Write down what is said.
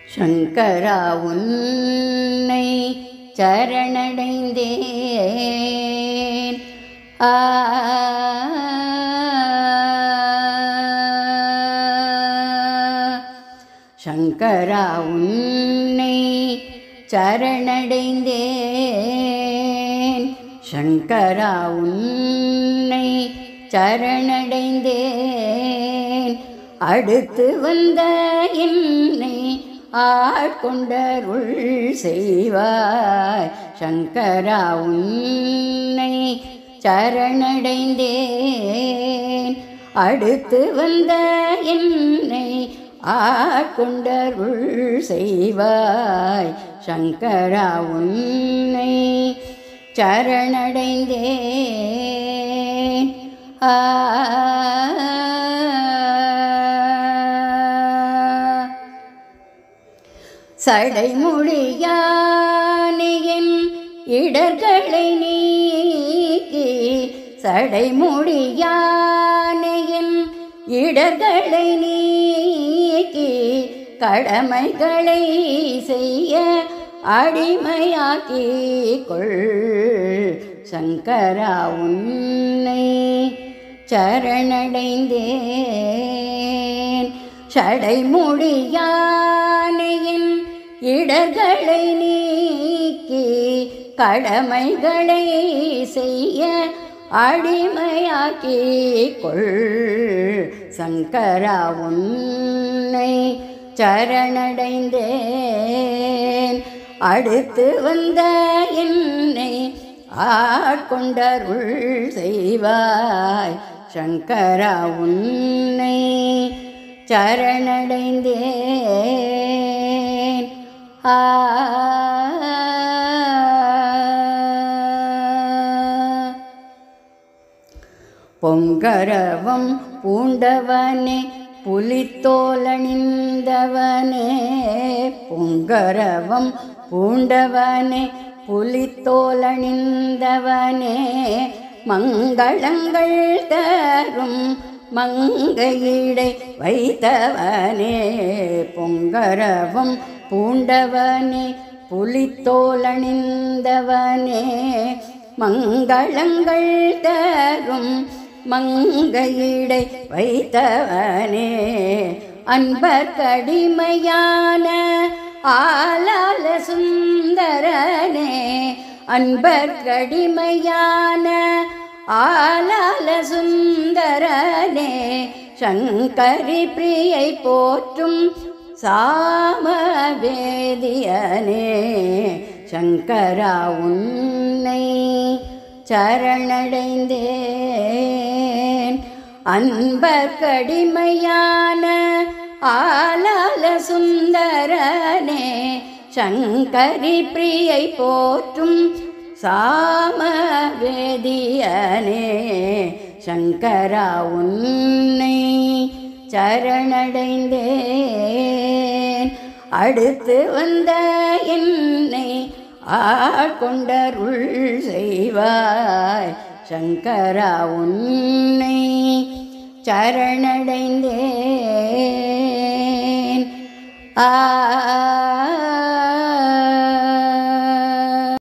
சங்கரா உன்னை சரணடைந்தேன் ஆ சங்கரா உன்னை சரணடைந்தேன் சங்கரா உன்னை சரணடைந்தேன் அடுத்து வந்த என்னை ஆட்கொண்டருள் செய்வாய் சங்கரா உன்னை சரணடைந்தேன் அடுத்து வந்த என்னை ஆட்கொண்டருள் செய்வாய் சங்கரா உன்னை சரணடைந்தேன் ஆ சடைமொழியானையின் இடர்களை நீக்கி சடைமொழியானையின் இடர்களை நீக்கி கடமைகளை செய்ய அடிமையாக்கி கொள் சங்கரா உன்னை சரணடைந்தேன் சடைமொழியானையின் இடர்களை நீக்கி கடமைகளை செய்ய அடிமையாக்கி கொள் சங்கரா உன்னை சரணடைந்தேன் அடுத்து வந்த என்னை ஆட்கொண்டருள் செய்வாய் சங்கரா உன்னை சரணடைந்தேன் ஆ பொங்கரவம் பூண்டவனே புலித்தோலணிந்தவனே பொங்கரவம் பூண்டவனே புலித்தோலணிந்தவனே மங்களங்கள் தரும் மங்கையிடை வைத்தவனே பொங்கரவம் பூண்டவனே புலித்தோலணிந்தவனே மங்களங்கள் தரும் மங்கையிடை வைத்தவனே அன்பர் கடிமையான ஆலால சுந்தரனே அன்பர் கடிமையான ஆலால சுந்தரனே சங்கரி பிரியை போற்றும் சாமவேதியனே சங்கரா உன்னை சரணடைந்தேன் அன்பர் கடிமையான ஆலால சுந்தரனே சங்கரி பிரியை போற்றும் சாமவேதியனே சங்கரா உன்னை சரணடைந்தேன் அடுத்து வந்த என்னை ஆட்கொண்டருள் செய்வாய் சங்கரா உன்னை சரணடைந்தேன் ஆ